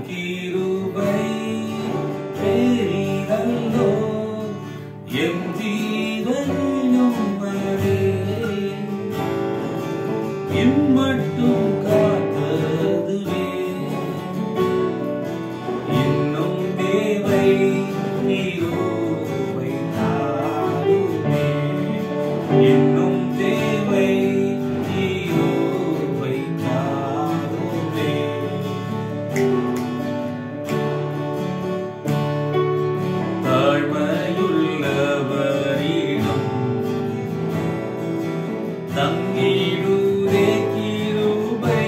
கிருபை பெரிதல்லோ எம் ஜீவனும் மரே இம்மட்டும் காத்ததுவே இன்னும் தேவை நீரோவை தாருமே இன்னும் தேவை நீரோவை தாருமே தாழ்மையுள்ளவரிடம் தங்கிடுதே கிருபை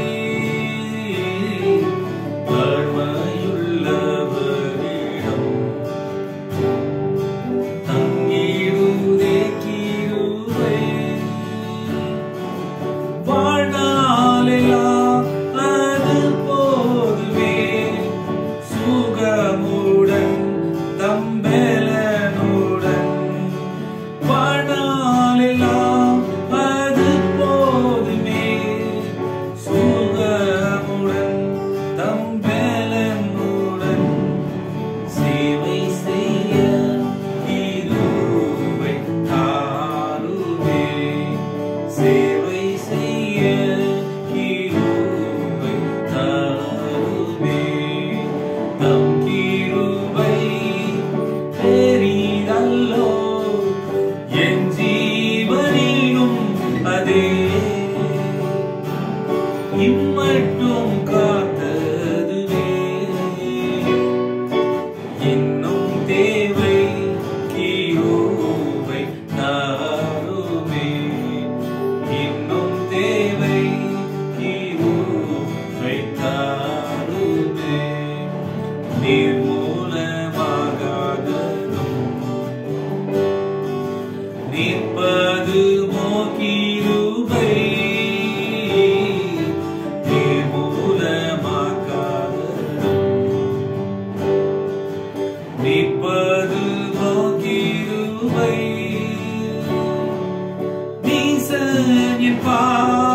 தாழ்மையுள்ளவரிடம் தங்கிடுதே கிருபை வாழ்நாளெல்லாம் அது போதுமே சுகமுடன் தம்பலனுடன் வாழ்நாளெல்லாம் அது போதுமே சுகமுடன் தம்பலனுடன் சேவை செய்ய கிருபை தாருமே சேவை செய்ய கிருபை தாருமே தம் கிருபை பெரிதல்லோ என் ஜீவனிலும் அதே இம்மட்டும் காத்ததுவே இன்னும் தேவை கிருபை தாருமே இன்னும் தேவை கிருபை தாருமே நிர்மூலமாகாததும் நிற்பது மோகிருபை நிர்மூலமாகாததும் நிற்பது மோகிருபை நீசன் என் பா